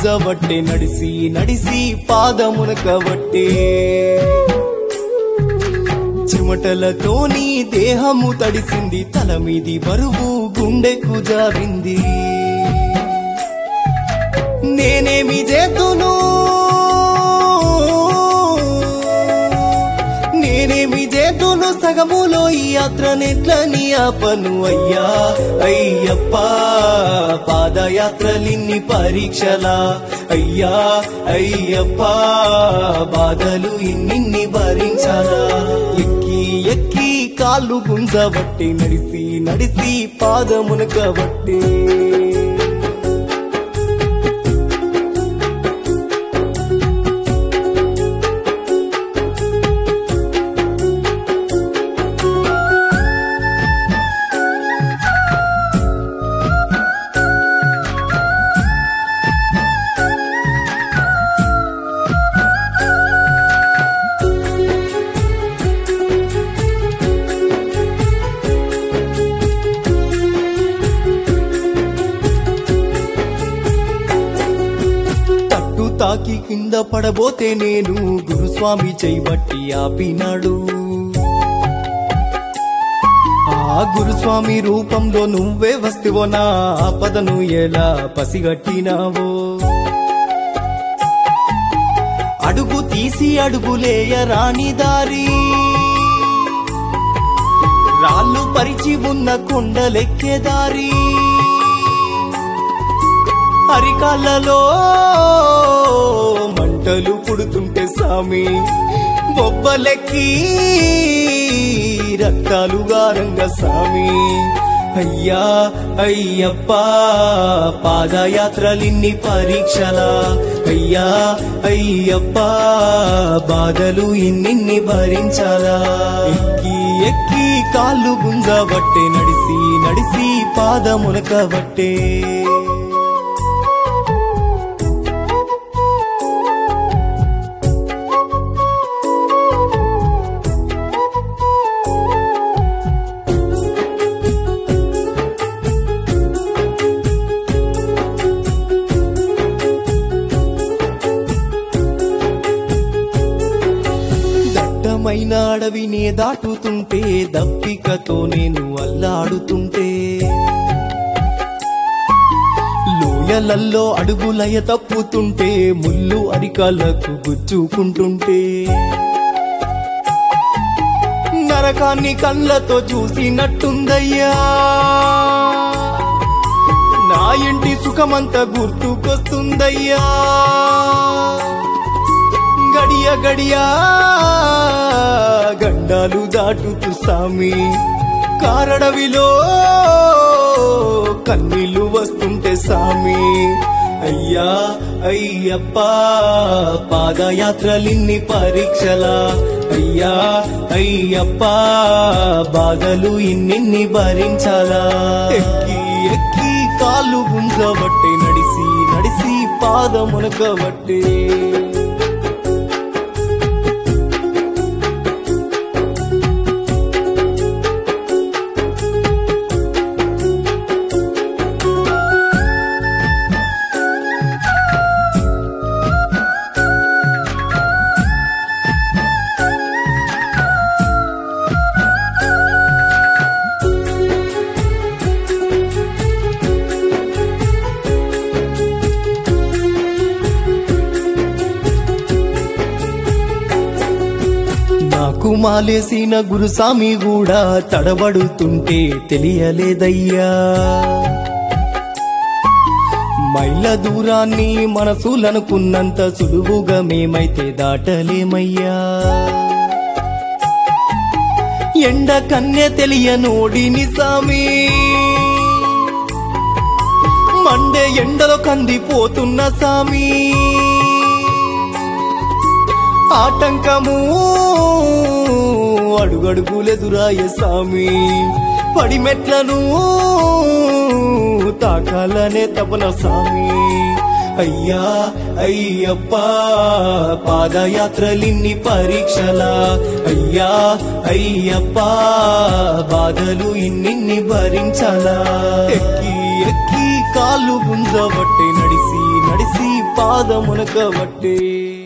గుంజవట్టే నడిసి నడిసి పాదమునకవట్టే చెమటలతోని దేహము తడిసింది తల మీది బరువు గుండెకు జారింది నేనేమి చేతును నేనేమి చేతును సగములో ఈ యాత్రనెట్లని ఆపను అయ్యా అయ్యప్ప పాదయాత్రలిన్ని పరీక్షలా అయ్యా అయ్యప్ప బాధలు ఇన్నిన్ని భరించాలా ఎక్కి ఎక్కి కాళ్ళు గుంజబట్టి నడిసి నడిసి పాదమునకబట్టి తట్టు తాకి కింద పడబోతే నేను గురుస్వామి చేయబట్టి ఆపినాడు ఆ గురుస్వామి రూపంలో నువ్వే వస్తువో నా ఆపదను ఎలా పసిగట్టినావో అడుగు తీసి అడుగులేయ రాని దారి రాళ్ళు పరిచి ఉన్న కొండలెక్కే దారి అరికాళ్ళలో మంటలు పుడుతుంటే సామి బొబ్బలెక్కి రక్తాలు గారంగ సామి అయ్యా అయ్యప్ప పాదయాత్రలిన్ని పరీక్షలా అయ్యా అయ్యప్ప బాధలు ఇన్నిన్ని భరించాలా ఎక్కి ఎక్కి కాళ్ళు గుంజబట్టే నడిసి నడిసి పాదమునకబట్టే దట్టమైన అడవినే దాటుతుంటే దప్పికతో నేను అల్లాడుతుంటే లోయలల్లో అడుగులయ తప్పుతుంటే ముళ్ళు అరికాలకు గుచ్చుకుంటుంటే నరకాన్ని కళ్ళతో చూసినట్టుందయ్యా నా ఇంటి సుఖమంతా గుర్తుకొస్తుందయ్యా గడియ గడియా గండాలు దాటుతూ సామి కారడవిలో కన్నీళ్లు వస్తుంటే సామి అయ్యా అయ్యప్ప పాదయాత్రలిన్ని పరీక్షలా అయ్యా అయ్యప్ప బాధలు ఇన్నిన్ని భరించాలా ఎక్కి ఎక్కి కాళ్ళు గుంజబట్టి నడిసి నడిసి పాదమునకబట్టి నాకు మాలేసిన గురుస్వామి కూడా తడబడుతుంటే తెలియలేదయ్యా మైళ్ళ దూరాన్ని మనసులనుకున్నంత సులువుగా మేమైతే దాటలేమయ్యా ఎండ కన్నె తెలియనోడిని సామి మండే ఎండలో కందిపోతున్న సామి ఆటంకము అడుగడుగులెదురాయ సామి పడిమెట్లను తాకాలనే తపన సామి అయ్యా అయ్యప్ప పాదయాత్రలిన్ని పరీక్షలా అయ్యా అయ్యప్ప బాధలు ఇన్నిన్ని భరించాలా ఎక్కి ఎక్కి కాళ్ళు గుంజబట్టే నడిసి నడిసి పాదమునకబట్టే